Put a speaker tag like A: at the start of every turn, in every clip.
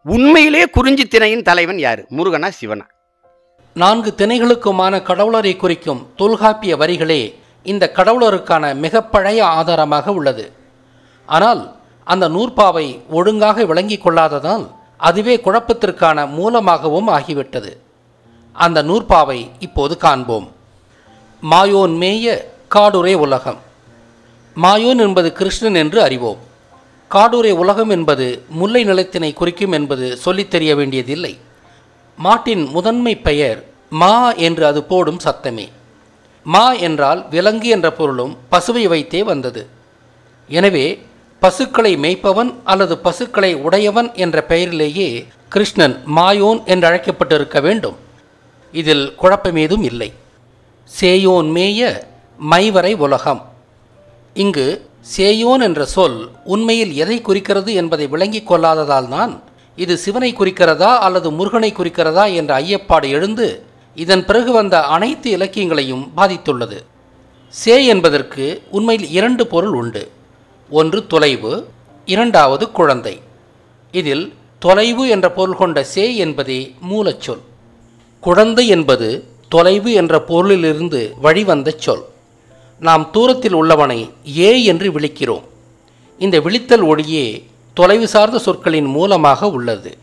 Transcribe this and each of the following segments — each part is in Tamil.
A: உண்மையிலே குறிஞ்சி திணையின் தலைவன் யாரு முருகனா சிவனா
B: நான்கு திணைகளுக்குமான கடவுளரை குறிக்கும் தொல்காப்பிய வரிகளே இந்த கடவுளருக்கான மிக பழைய ஆதாரமாக உள்ளது ஆனால் அந்த நூற்பாவை ஒழுங்காக விளங்கிக் கொள்ளாததால் அதுவே குழப்பத்திற்கான மூலமாகவும் ஆகிவிட்டது அந்த நூற்பாவை இப்போது காண்போம் மாயோன் மேய காடுரை உலகம் மாயோன் என்பது கிருஷ்ணன் என்று அறிவோம் காடுரை உலகம் என்பது முல்லை நிலத்தினை குறிக்கும் என்பது சொல்லித் தெரிய வேண்டியதில்லை மாட்டின் முதன்மை பெயர் மா என்று அது போடும் சத்தமே மா என்றால் விலங்கு என்ற பொருளும் பசுவை வைத்தே வந்தது எனவே பசுக்களை மேய்ப்பவன் அல்லது பசுக்களை உடையவன் என்ற பெயரிலேயே கிருஷ்ணன் மாயோன் என்று அழைக்கப்பட்டிருக்க வேண்டும் இதில் குழப்பமேதும் இல்லை சேயோன் மேய மைவரை உலகம் இங்கு சேயோன் என்ற சொல் உண்மையில் எதை குறிக்கிறது என்பதை விளங்கிக் கொள்ளாததால் தான் இது சிவனை குறிக்கிறதா அல்லது முருகனை குறிக்கிறதா என்ற ஐயப்பாடு எழுந்து இதன் பிறகு வந்த அனைத்து இலக்கியங்களையும் பாதித்துள்ளது சே என்பதற்கு உண்மையில் இரண்டு பொருள் உண்டு ஒன்று தொலைவு இரண்டாவது குழந்தை இதில் தொலைவு என்ற பொருள் கொண்ட சே என்பதே மூலச்சொல் குழந்தை என்பது தொலைவு என்ற பொருளிலிருந்து வழிவந்த சொல் நாம் தூரத்தில் உள்ளவனை ஏ என்று விழிக்கிறோம் இந்த விழித்தல் ஒளியே தொலைவு சார்ந்த சொற்களின் மூலமாக உள்ளது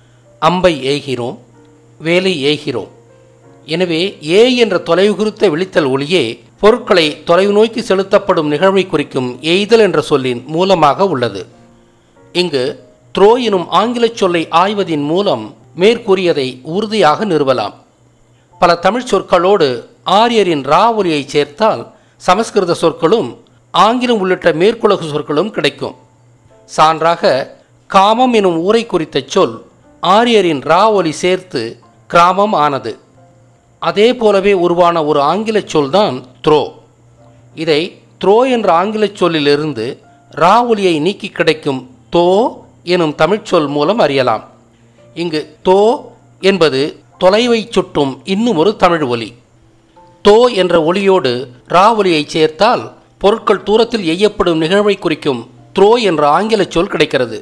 B: அம்பை ஏகிறோம் வேலை ஏகிறோம் எனவே ஏ என்ற தொலைவு குறித்த விழித்தல் ஒளியே பொருட்களை தொலைவு நோக்கி செலுத்தப்படும் நிகழ்வை குறிக்கும் எய்தல் என்ற சொல்லின் மூலமாக உள்ளது இங்கு த்ரோ எனும் ஆங்கிலச் சொல்லை ஆய்வதின் மூலம் மேற்கூறியதை உறுதியாக நிறுவலாம் பல தமிழ் சொற்களோடு ஆரியரின் ரா ஒலியை சேர்த்தால் சமஸ்கிருத சொற்களும் ஆங்கிலம் உள்ளிட்ட மேற்குலகு சொற்களும் கிடைக்கும் சான்றாக காமம் எனும் ஊரை குறித்த சொல் ஆரியரின் ரா ஒலி சேர்த்து கிராமம் ஆனது அதே போலவே உருவான ஒரு ஆங்கிலச் சொல்தான் த்ரோ இதை த்ரோ என்ற ஆங்கிலச் சொல்லிலிருந்து ரா ஒலியை நீக்கி கிடைக்கும் தோ எனும் தமிழ்ச்சொல் மூலம் அறியலாம் இங்கு தோ என்பது தொலைவை சுட்டும் இன்னும் ஒரு தமிழ் ஒலி தோ என்ற ஒளியோடு ரா ஒலியை சேர்த்தால் பொருட்கள் தூரத்தில் எய்யப்படும் நிகழ்வை குறிக்கும் த்ரோ என்ற ஆங்கிலச் சொல் கிடைக்கிறது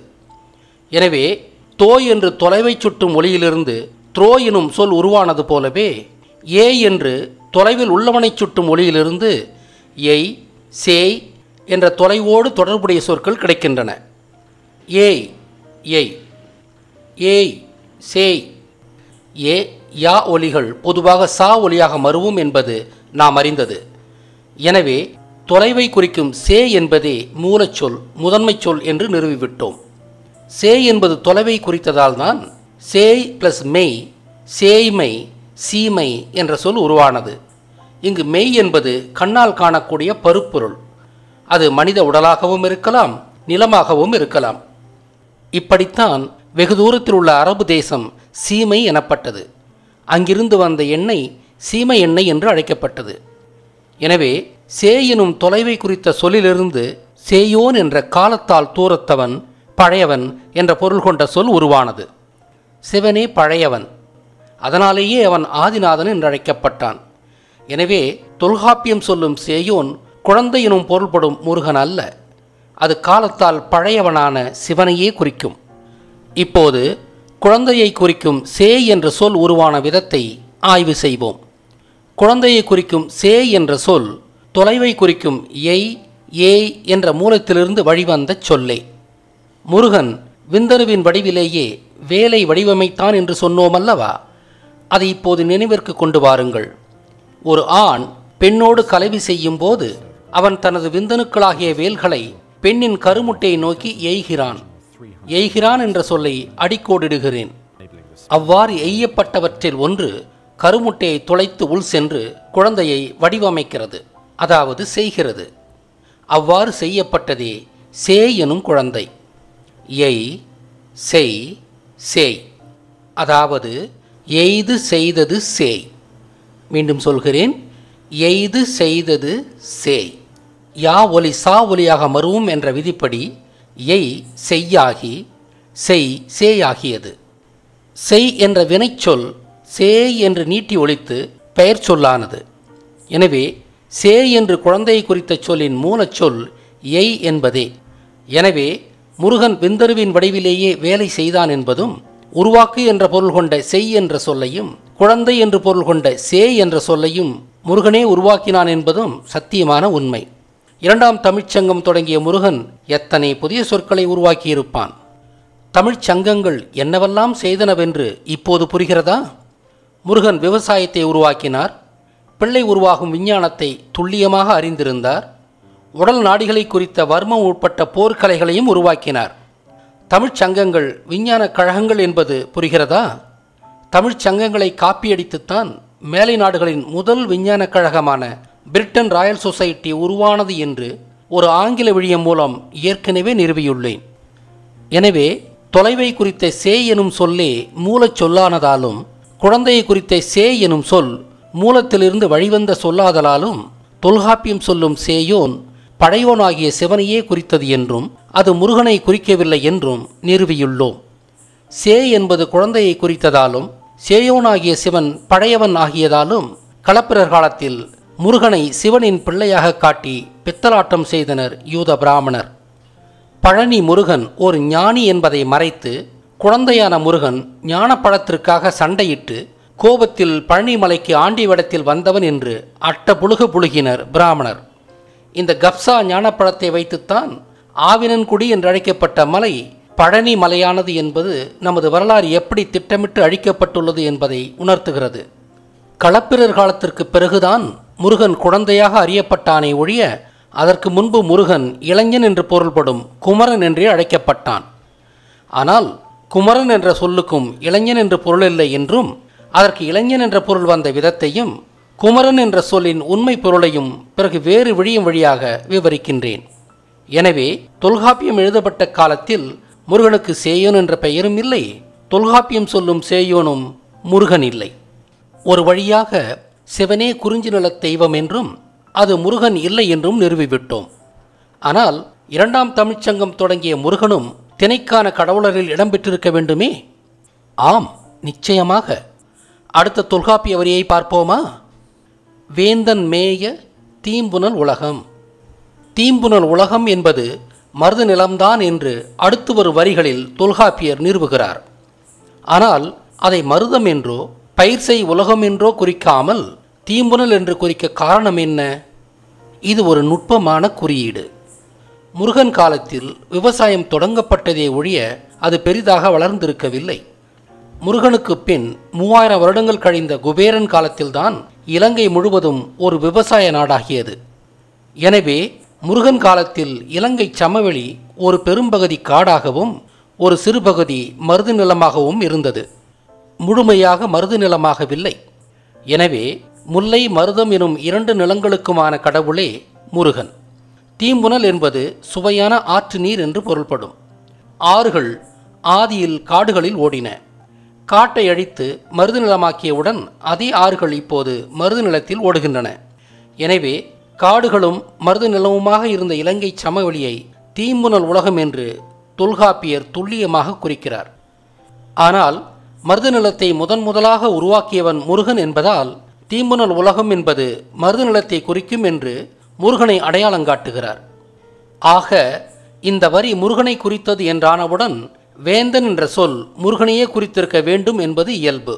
B: எனவே தோ என்று தொலைவை சுட்டும் ஒளியிலிருந்து த்ரோ எனும் சொல் உருவானது போலவே ஏ என்று தொலைவில் உள்ளவனைச் சுட்டும் ஒளியிலிருந்து எய் சேய் என்ற தொலைவோடு தொடர்புடைய சொற்கள் கிடைக்கின்றன ஏய் ஏய் ஏய் சேய் ஏ யா ஒலிகள் பொதுவாக சா ஒலியாக மருவும் என்பது நாம் அறிந்தது எனவே தொலைவை குறிக்கும் சே என்பதே மூலச்சொல் முதன்மைச் சொல் என்று நிறுவிவிட்டோம் சே என்பது தொலைவை குறித்ததால் தான் சேய் பிளஸ் மெய் சேய்மை சீமை என்ற சொல் உருவானது இங்கு மெய் என்பது கண்ணால் காணக்கூடிய பருப்பொருள் அது மனித உடலாகவும் இருக்கலாம் நிலமாகவும் இருக்கலாம் இப்படித்தான் வெகு தூரத்தில் உள்ள அரபு தேசம் சீமை எனப்பட்டது அங்கிருந்து வந்த எண்ணெய் சீமை எண்ணெய் என்று அழைக்கப்பட்டது எனவே சே எனும் தொலைவை குறித்த சொல்லிலிருந்து சேயோன் என்ற காலத்தால் தூரத்தவன் பழையவன் என்ற பொருள் கொண்ட சொல் உருவானது சிவனே பழையவன் அதனாலேயே அவன் ஆதிநாதன் என்று அழைக்கப்பட்டான் எனவே தொல்காப்பியம் சொல்லும் சேயோன் குழந்தை எனும் பொருள்படும் முருகன் அல்ல அது காலத்தால் பழையவனான சிவனையே குறிக்கும் இப்போது குழந்தையை குறிக்கும் சே என்ற சொல் உருவான விதத்தை ஆய்வு செய்வோம் குழந்தையை குறிக்கும் சே என்ற சொல் தொலைவை குறிக்கும் எய் ஏய் என்ற மூலத்திலிருந்து வழிவந்த சொல்லே முருகன் விந்தருவின் வடிவிலேயே வேலை வடிவமைத்தான் என்று சொன்னோமல்லவா அதை இப்போது நினைவிற்கு கொண்டு வாருங்கள் ஒரு ஆண் பெண்ணோடு கலவி செய்யும் போது அவன் தனது விந்தணுக்களாகிய வேல்களை பெண்ணின் கருமுட்டையை நோக்கி எய்கிறான் எய்கிறான் என்ற சொல்லை அடிக்கோடிடுகிறேன் அவ்வாறு எய்யப்பட்டவற்றில் ஒன்று கருமுட்டையை துளைத்து உள் சென்று குழந்தையை வடிவமைக்கிறது அதாவது செய்கிறது அவ்வாறு செய்யப்பட்டதே சே எனும் குழந்தை எய் செய் சேய் அதாவது எய்து செய்தது சேய் மீண்டும் சொல்கிறேன் எய்து செய்தது சேய் யா ஒலி சா ஒலியாக மருவும் என்ற விதிப்படி எய் செய்யாகி செய் சேயாகியது செய் என்ற வினைச்சொல் சே என்று நீட்டி ஒழித்து பெயர் சொல்லானது எனவே சே என்று குழந்தையை குறித்த சொல்லின் மூலச்சொல் எய் என்பதே எனவே முருகன் விந்தருவின் வடிவிலேயே வேலை செய்தான் என்பதும் உருவாக்கு என்ற பொருள் கொண்ட செய் என்ற சொல்லையும் குழந்தை என்று பொருள் கொண்ட சே என்ற சொல்லையும் முருகனே உருவாக்கினான் என்பதும் சத்தியமான உண்மை இரண்டாம் தமிழ்ச்சங்கம் தொடங்கிய முருகன் எத்தனை புதிய சொற்களை உருவாக்கியிருப்பான் தமிழ்ச் சங்கங்கள் என்னவெல்லாம் செய்தனவென்று இப்போது புரிகிறதா முருகன் விவசாயத்தை உருவாக்கினார் பிள்ளை உருவாகும் விஞ்ஞானத்தை துல்லியமாக அறிந்திருந்தார் உடல் நாடிகளை குறித்த வர்மம் உட்பட்ட போர்க்கலைகளையும் உருவாக்கினார் தமிழ்ச் சங்கங்கள் விஞ்ஞான கழகங்கள் என்பது புரிகிறதா தமிழ்ச் சங்கங்களை காப்பியடித்துத்தான் மேலை நாடுகளின் முதல் விஞ்ஞான கழகமான பிரிட்டன் ராயல் சொசைட்டி உருவானது என்று ஒரு ஆங்கில விழியம் மூலம் ஏற்கனவே நிறுவியுள்ளேன் எனவே தொலைவை குறித்த சே எனும் சொல்லே மூலச் சொல்லானதாலும் குழந்தையை குறித்த சே எனும் சொல் மூலத்திலிருந்து வழிவந்த சொல்லாதலாலும் தொல்காப்பியம் சொல்லும் சேயோன் பழையோனாகிய சிவனையே குறித்தது என்றும் அது முருகனை குறிக்கவில்லை என்றும் நிறுவியுள்ளோம் சே என்பது குழந்தையை குறித்ததாலும் சேயோனாகிய சிவன் பழையவன் ஆகியதாலும் களப்பிரர் காலத்தில் முருகனை சிவனின் பிள்ளையாக காட்டி பித்தலாட்டம் செய்தனர் யூத பிராமணர் பழனி முருகன் ஒரு ஞானி என்பதை மறைத்து குழந்தையான முருகன் ஞானப்பழத்திற்காக சண்டையிட்டு கோபத்தில் பழனிமலைக்கு ஆண்டி வடத்தில் வந்தவன் என்று அட்ட புழுகு புழுகினர் பிராமணர் இந்த கப்சா ஞானப்பழத்தை வைத்துத்தான் ஆவினன்குடி என்று அழைக்கப்பட்ட மலை பழனி மலையானது என்பது நமது வரலாறு எப்படி திட்டமிட்டு அழிக்கப்பட்டுள்ளது என்பதை உணர்த்துகிறது களப்பிரர் காலத்திற்கு பிறகுதான் முருகன் குழந்தையாக அறியப்பட்டானே ஒழிய அதற்கு முன்பு முருகன் இளைஞன் என்று பொருள்படும் குமரன் என்றே அழைக்கப்பட்டான் ஆனால் குமரன் என்ற சொல்லுக்கும் இளைஞன் என்று பொருள் இல்லை என்றும் அதற்கு இளைஞன் என்ற பொருள் வந்த விதத்தையும் குமரன் என்ற சொல்லின் உண்மை பொருளையும் பிறகு வேறு விழியும் வழியாக விவரிக்கின்றேன் எனவே தொல்காப்பியம் எழுதப்பட்ட காலத்தில் முருகனுக்கு சேயோன் என்ற பெயரும் இல்லை தொல்காப்பியம் சொல்லும் சேயோனும் முருகன் இல்லை ஒரு வழியாக சிவனே குறிஞ்சி நிலத் தெய்வம் என்றும் அது முருகன் இல்லை என்றும் நிறுவிவிட்டோம் ஆனால் இரண்டாம் தமிழ்ச்சங்கம் தொடங்கிய முருகனும் திணைக்கான கடவுளரில் இடம்பெற்றிருக்க வேண்டுமே ஆம் நிச்சயமாக அடுத்த தொல்காப்பிய வரியை பார்ப்போமா வேந்தன் மேய தீம்புனல் உலகம் தீம்புனல் உலகம் என்பது மருது நிலம்தான் என்று அடுத்து வரும் வரிகளில் தொல்காப்பியர் நிறுவுகிறார் ஆனால் அதை மருதம் என்றோ பயிர் செய் உலகம் என்றோ குறிக்காமல் தீம்புனல் என்று குறிக்க காரணம் என்ன இது ஒரு நுட்பமான குறியீடு முருகன் காலத்தில் விவசாயம் தொடங்கப்பட்டதே ஒழிய அது பெரிதாக வளர்ந்திருக்கவில்லை முருகனுக்கு பின் மூவாயிரம் வருடங்கள் கழிந்த குபேரன் காலத்தில்தான் இலங்கை முழுவதும் ஒரு விவசாய நாடாகியது எனவே முருகன் காலத்தில் இலங்கை சமவெளி ஒரு பெரும்பகுதி காடாகவும் ஒரு சிறுபகுதி மருது நிலமாகவும் இருந்தது முழுமையாக மருது நிலமாகவில்லை எனவே முல்லை மருதம் எனும் இரண்டு நிலங்களுக்குமான கடவுளே முருகன் தீம்புனல் என்பது சுவையான ஆற்று நீர் என்று பொருள்படும் ஆறுகள் ஆதியில் காடுகளில் ஓடின காட்டை அழித்து மருது நிலமாக்கியவுடன் அதே ஆறுகள் இப்போது மருது நிலத்தில் ஓடுகின்றன எனவே காடுகளும் மருது நிலமுமாக இருந்த இலங்கை சமவெளியை தீம்புனல் உலகம் என்று தொல்காப்பியர் துல்லியமாக குறிக்கிறார் ஆனால் மருது நிலத்தை முதன் முதலாக உருவாக்கியவன் முருகன் என்பதால் தீம்புனல் உலகம் என்பது மருது நிலத்தை குறிக்கும் என்று முருகனை அடையாளங்காட்டுகிறார் ஆக இந்த வரி முருகனை குறித்தது என்றானவுடன் வேந்தன் என்ற சொல் முருகனையே குறித்திருக்க வேண்டும் என்பது இயல்பு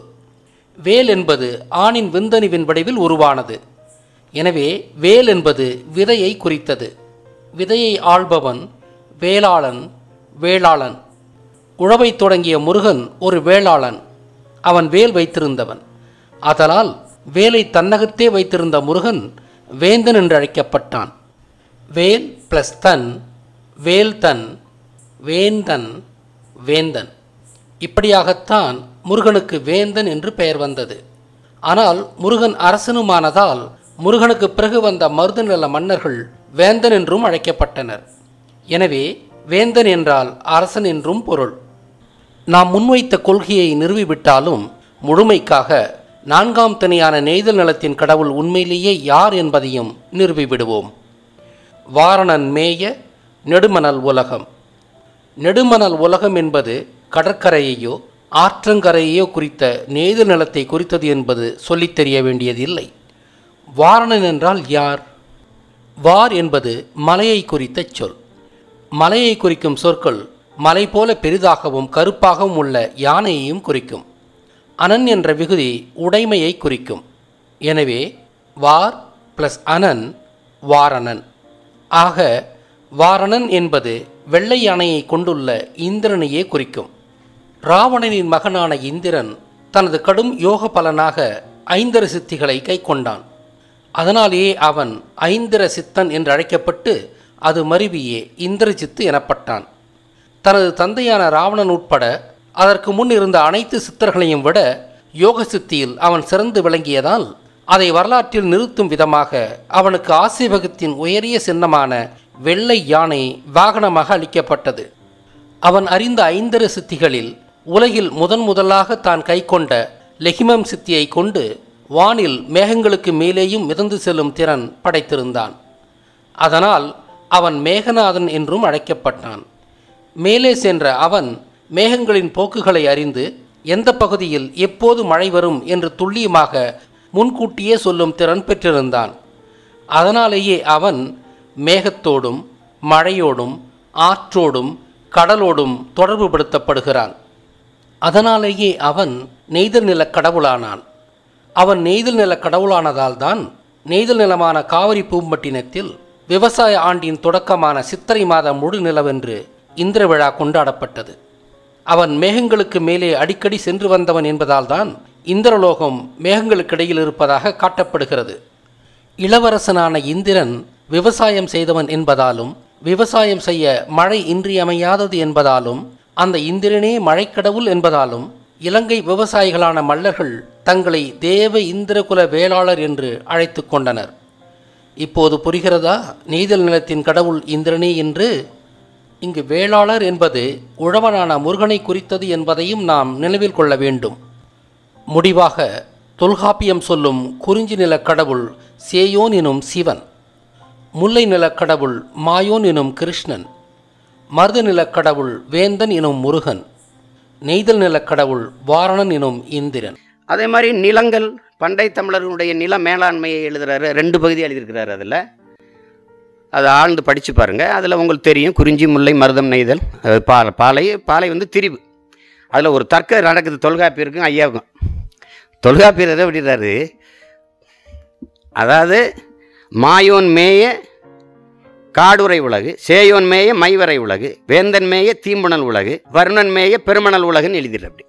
B: வேல் என்பது ஆணின் விந்தணுவின் வடிவில் உருவானது எனவே வேல் என்பது விதையை குறித்தது விதையை ஆள்பவன் வேளாளன் வேளாளன் உழவைத் தொடங்கிய முருகன் ஒரு வேளாளன் அவன் வேல் வைத்திருந்தவன் ஆதலால் வேலை தன்னகத்தே வைத்திருந்த முருகன் வேந்தன் என்று அழைக்கப்பட்டான் வேல் பிளஸ் தன் வேல் தன் வேந்தன் வேந்தன் இப்படியாகத்தான் முருகனுக்கு வேந்தன் என்று பெயர் வந்தது ஆனால் முருகன் அரசனுமானதால் முருகனுக்கு பிறகு வந்த மருது நில மன்னர்கள் வேந்தன் என்றும் அழைக்கப்பட்டனர் எனவே வேந்தன் என்றால் அரசன் என்றும் பொருள் நாம் முன்வைத்த கொள்கையை நிறுவிவிட்டாலும் முழுமைக்காக நான்காம் தனியான நெய்தல் நிலத்தின் கடவுள் உண்மையிலேயே யார் என்பதையும் நிறுவிவிடுவோம் வாரணன் மேய நெடுமணல் உலகம் நெடுமணல் உலகம் என்பது கடற்கரையையோ ஆற்றங்கரையையோ குறித்த நெய்தல் நிலத்தை குறித்தது என்பது சொல்லித் தெரிய வேண்டியதில்லை வாரணன் என்றால் யார் வார் என்பது மலையை குறித்த சொல் மலையை குறிக்கும் சொற்கள் மலை போல பெரிதாகவும் கருப்பாகவும் உள்ள யானையையும் குறிக்கும் அனன் என்ற விகுதி உடைமையை குறிக்கும் எனவே வார் பிளஸ் அனன் வாரணன் ஆக வாரணன் என்பது வெள்ளை யானையை கொண்டுள்ள இந்திரனையே குறிக்கும் ராவணனின் மகனான இந்திரன் தனது கடும் யோக பலனாக ஐந்தர சித்திகளை கைக்கொண்டான் அதனாலேயே அவன் ஐந்திர சித்தன் என்று அழைக்கப்பட்டு அது மருவியே இந்திரஜித்து எனப்பட்டான் தனது தந்தையான ராவணன் உட்பட அதற்கு முன் இருந்த அனைத்து சித்தர்களையும் விட யோக சித்தியில் அவன் சிறந்து விளங்கியதால் அதை வரலாற்றில் நிறுத்தும் விதமாக அவனுக்கு ஆசிவகத்தின் உயரிய சின்னமான வெள்ளை யானை வாகனமாக அளிக்கப்பட்டது அவன் அறிந்த ஐந்தர சித்திகளில் உலகில் முதன் முதலாக தான் கைக்கொண்ட லெஹிமம் சித்தியை கொண்டு வானில் மேகங்களுக்கு மேலேயும் மிதந்து செல்லும் திறன் படைத்திருந்தான் அதனால் அவன் மேகநாதன் என்றும் அழைக்கப்பட்டான் மேலே சென்ற அவன் மேகங்களின் போக்குகளை அறிந்து எந்த பகுதியில் எப்போது மழை வரும் என்று துல்லியமாக முன்கூட்டியே சொல்லும் திறன் பெற்றிருந்தான் அதனாலேயே அவன் மேகத்தோடும் மழையோடும் ஆற்றோடும் கடலோடும் தொடர்புபடுத்தப்படுகிறான் அதனாலேயே அவன் நெய்தல் நிலக் கடவுளானான் அவன் நெய்தல் நில கடவுளானதால் தான் நெய்தல் நிலமான காவிரி பூம்பட்டினத்தில் விவசாய ஆண்டின் தொடக்கமான சித்திரை மாத முழு நிலவென்று இந்திர விழா கொண்டாடப்பட்டது அவன் மேகங்களுக்கு மேலே அடிக்கடி சென்று வந்தவன் என்பதால் தான் இந்திரலோகம் மேகங்களுக்கிடையில் இருப்பதாக காட்டப்படுகிறது இளவரசனான இந்திரன் விவசாயம் செய்தவன் என்பதாலும் விவசாயம் செய்ய மழை இன்றியமையாதது என்பதாலும் அந்த இந்திரனே மழைக்கடவுள் என்பதாலும் இலங்கை விவசாயிகளான மல்லர்கள் தங்களை தேவ இந்திரகுல வேளாளர் என்று அழைத்து கொண்டனர் இப்போது புரிகிறதா நெய்தல் நிலத்தின் கடவுள் இந்திரனே என்று இங்கு வேளாளர் என்பது உழவனான முருகனை குறித்தது என்பதையும் நாம் நினைவில் கொள்ள வேண்டும் முடிவாக தொல்காப்பியம் சொல்லும் குறிஞ்சி நிலக் கடவுள் சேயோன் எனும் சிவன் முல்லை நிலக் கடவுள் மாயோன் எனும் கிருஷ்ணன் மருத நிலக் கடவுள் வேந்தன் எனும் முருகன் நெய்தல் நிலக் கடவுள் வாரணன் எனும் இந்திரன்
A: அதே மாதிரி நிலங்கள் பண்டை தமிழர்களுடைய நில மேலாண்மையை எழுதுறாரு ரெண்டு பகுதி எழுதியிருக்கிறாரு அதில் அதை ஆழ்ந்து படித்து பாருங்கள் அதில் உங்களுக்கு தெரியும் குறிஞ்சி முல்லை மருதம் நெய்தல் அது பாலை பாலை பாலை வந்து திரிவு அதில் ஒரு தர்க்கம் நடக்குது தொல்காப்பியருக்கும் ஐயாவுக்கும் தொல்காப்பியர் எதை விடுறாரு அதாவது மாயோன் மேய காடுரை உலகு சேயோன் மேய மைவரை உலகு வேந்தன் மேய தீம்புணல் உலகு வருணன் மேய பெருமணல் உலகுன்னு எழுதிடுற அப்படி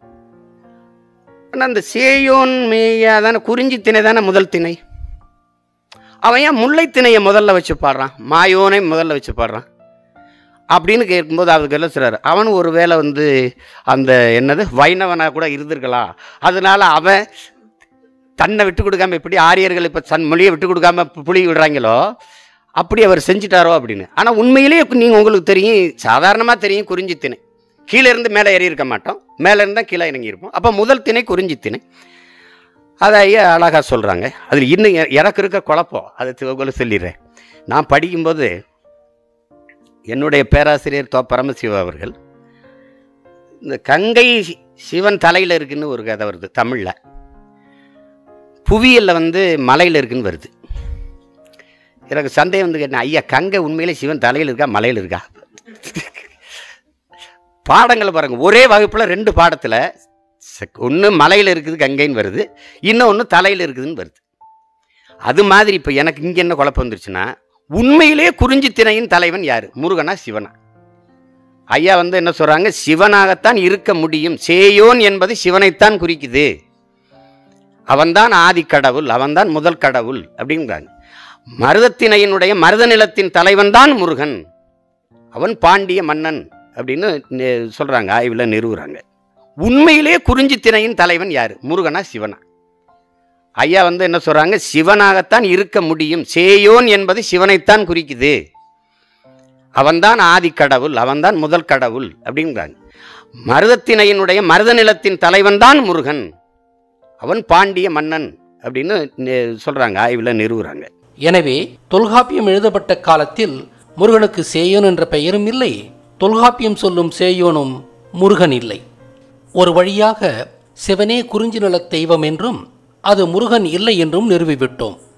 A: ஆனால் அந்த சேயோன் மேயா தானே குறிஞ்சி திணை தானே முதல் திணை அவன் ஏன் முல்லை திணையை முதல்ல வச்சு பாடுறான் மாயோனை முதல்ல வச்சு பாடுறான் அப்படின்னு கேட்கும்போது அதுக்கு எல்லாம் சொல்கிறார் அவனும் ஒரு வேளை வந்து அந்த என்னது வைணவனாக கூட இருந்திருக்கலாம் அதனால அவன் தன்னை விட்டு கொடுக்காம எப்படி ஆரியர்கள் இப்போ தன் மொழியை விட்டு கொடுக்காம பு- புலி விடுறாங்களோ அப்படி அவர் செஞ்சுட்டாரோ அப்படின்னு ஆனால் உண்மையிலேயே நீங்கள் உங்களுக்கு தெரியும் சாதாரணமாக தெரியும் குறிஞ்சி திணை கீழே இருந்து மேலே ஏறி இருக்க மாட்டோம் மேலே இருந்தால் கீழே இறங்கி இருப்போம் அப்போ முதல் திணை குறிஞ்சி திணை அதை ஐயா அழகாக சொல்கிறாங்க அதில் இன்னும் எ- எனக்கு இருக்க குழப்பம் அதை தி- உங்களுக்கு சொல்லிடுறேன் நான் படிக்கும்போது என்னுடைய பேராசிரியர் தோ பரமசிவா அவர்கள் இந்த கங்கை சி- சிவன் தலையில் இருக்குன்னு ஒரு கதை வருது தமிழில் புவியியலில் வந்து மலையில் இருக்குன்னு வருது எனக்கு சந்தேகம் வந்து கேட்டேன் ஐயா கங்கை உண்மையிலே சிவன் தலையில் இருக்கா மலையில் இருக்கா பாடங்களை பாருங்க ஒரே வகுப்பில் ரெண்டு பாடத்தில் ஒன்று மலையில் இருக்குது கங்கைன்னு வருது இன்னொன்று தலையில் இருக்குதுன்னு வருது அது மாதிரி இப்போ எனக்கு இங்கே என்ன குழப்பம் வந்துருச்சுன்னா உண்மையிலேயே குறிஞ்சி திணையின் தலைவன் யார் முருகனா சிவனா ஐயா வந்து என்ன சொல்கிறாங்க சிவனாகத்தான் இருக்க முடியும் சேயோன் என்பது சிவனைத்தான் குறிக்குது அவன்தான் ஆதி கடவுள் அவன்தான் முதல் கடவுள் அப்படிங்கிறாங்க மருதத்திணையினுடைய மருத நிலத்தின் தலைவன் தான் முருகன் அவன் பாண்டிய மன்னன் அப்படின்னு நி- சொல்றாங்க ஆய்வில் நிறுவுறாங்க உண்மையிலேயே குறிஞ்சி திணையின் தலைவன் யார் முருகனா சிவனா ஐயா வந்து என்ன சொல்றாங்க சிவனாகத்தான் இருக்க முடியும் சேயோன் என்பது சிவனைத்தான் குறிக்குது அவன்தான் ஆதி கடவுள் அவன்தான் முதல் கடவுள் அப்படிங்கிறாங்க மருதத்திணையினுடைய மருத நிலத்தின் தலைவன் தான் முருகன் அவன் பாண்டிய மன்னன் அப்படின்னு நி- சொல்றாங்க ஆய்வில் நிறுவுறாங்க
B: எனவே தொல்காப்பியம் எழுதப்பட்ட காலத்தில் முருகனுக்கு சேயோன் என்ற பெயரும் இல்லை தொல்காப்பியம் சொல்லும் சேயோனும் முருகன் இல்லை ஒரு வழியாக சிவனே குறிஞ்சி நிலத் தெய்வம் என்றும் அது முருகன் இல்லை என்றும் நிறுவிவிட்டோம்